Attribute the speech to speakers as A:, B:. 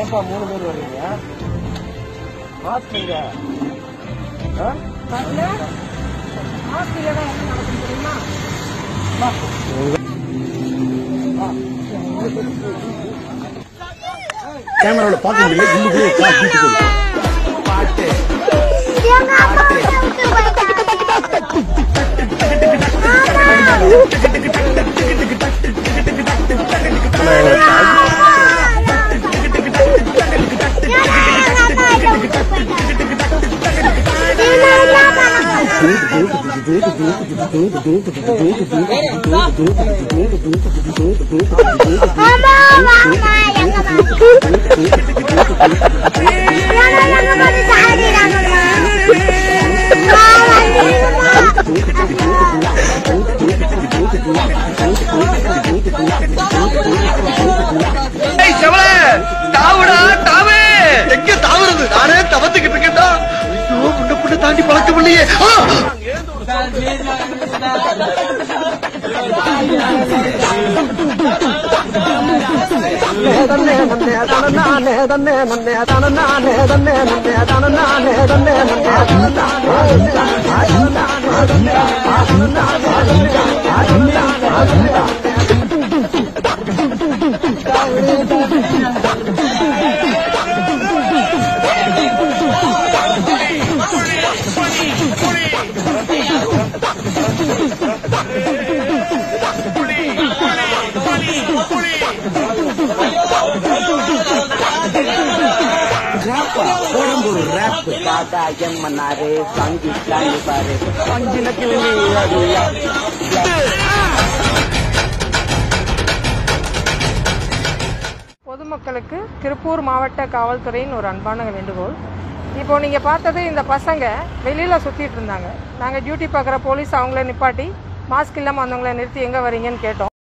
A: ஏன்பா மூணு பேர் வர்றீங்க மாஸ்க்குங்க ஆ?
B: வரல மாஸ்க் இல்லைன்னா என்ன நடக்கும் தெரியுமா
C: கேமரால பார்க்க முடியல உள்ளுக்குள்ளே காசு வீட்டுக்கு வருது.
D: ஏய் செவல தாவுடா தாவே எங்க தாவுறது நானே தவத்துக்கிட்டு இருக்கேன்டா ஐயோ புண்ட புண்ட தாண்டி பழக்கம் இல்லையே ஆ!
A: தன்னே நன்னே தனநானே தன்னே நன்னே தனநானே தன்னே நன்னே தனநானே தன்னே நன்னே
C: ராப்பா போடும் ஒரு ரேப்
A: தாத்தா எம்மனாரு சங்கிட்டாங்க பாரு அஞ்சின கிளம்பி அடியா
B: பொதுமக்களுக்கு திருப்பூர் மாவட்ட காவல்துறையின் ஒரு அன்பான வேண்டுகோள் இப்போ நீங்கள் பார்த்தது இந்த பசங்க வெளியில் சுற்றிட்டு இருந்தாங்க நாங்கள் டியூட்டி பார்க்குற போலீஸ் அவங்கள நிப்பாட்டி மாஸ்க் இல்லாமல் வந்தவங்கள நிறுத்தி எங்கே வரீங்கன்னு கேட்டோம்